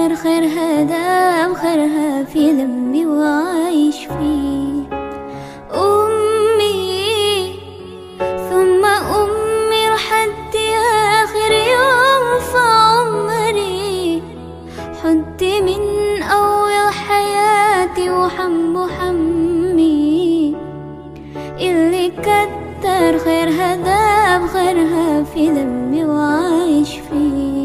كتر خيرها دام خيرها في ذنبي وعايش فيه أمي ثم أمي لحد آخر يوم في عمري حدي من أول حياتي وحم وحمي اللي كتر خيرها دام خيرها في ذنبي وعايش فيه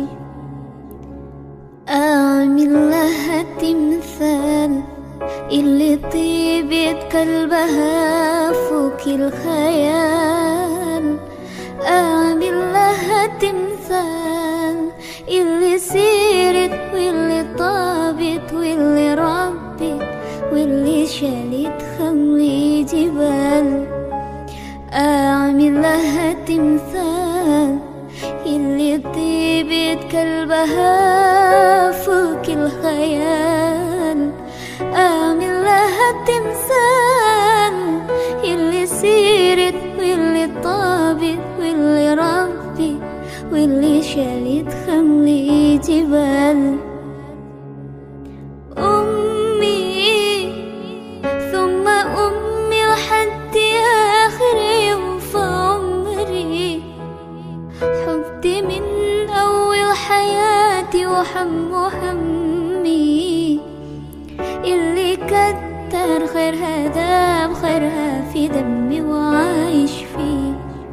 أعمل لها تمثال اللي طيبة قلبها فوق الخيال أعمل لها تمثال اللي سيرت واللي طابت واللي ربت واللي شالت خملي جبال أعمل لها تمثال اللي طيبة قلبها فوق الخيال أعمل لها تمثال اللي سيرت واللي طابت واللي ربت واللي شالت خملي جبال أمي ثم أمي لحد آخر يوم في عمري حبي من أول حياتي وحم وحمي اللي كتر خيرها دام خيرها في دمي وعايش فيه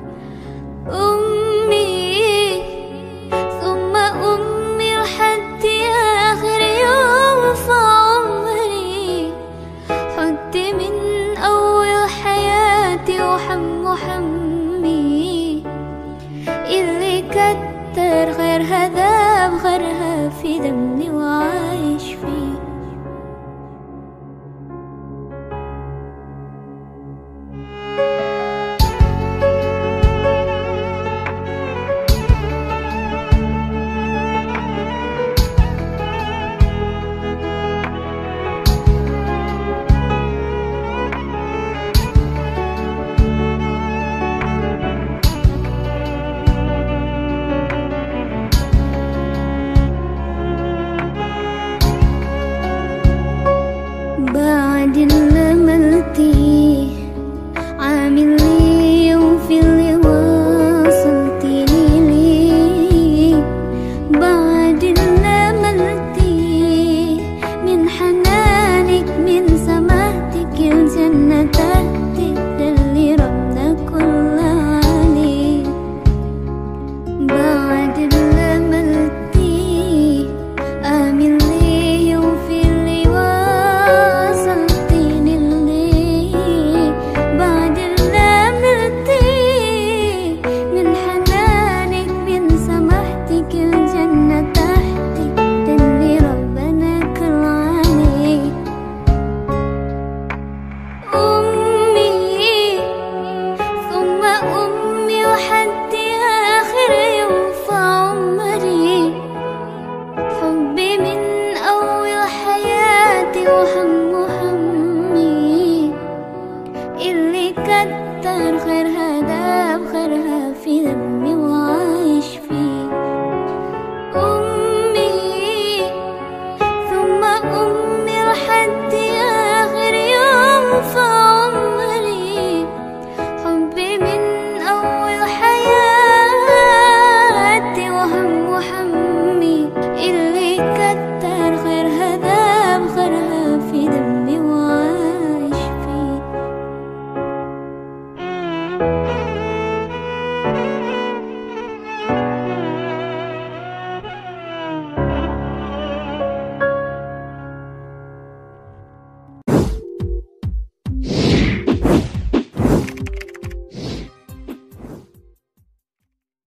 أمي ثم أمي لحد آخر يوم في عمري حدي من أول حياتي وحم وحمي اللي كتر خيرها ذاب غيرها في دمي وعايش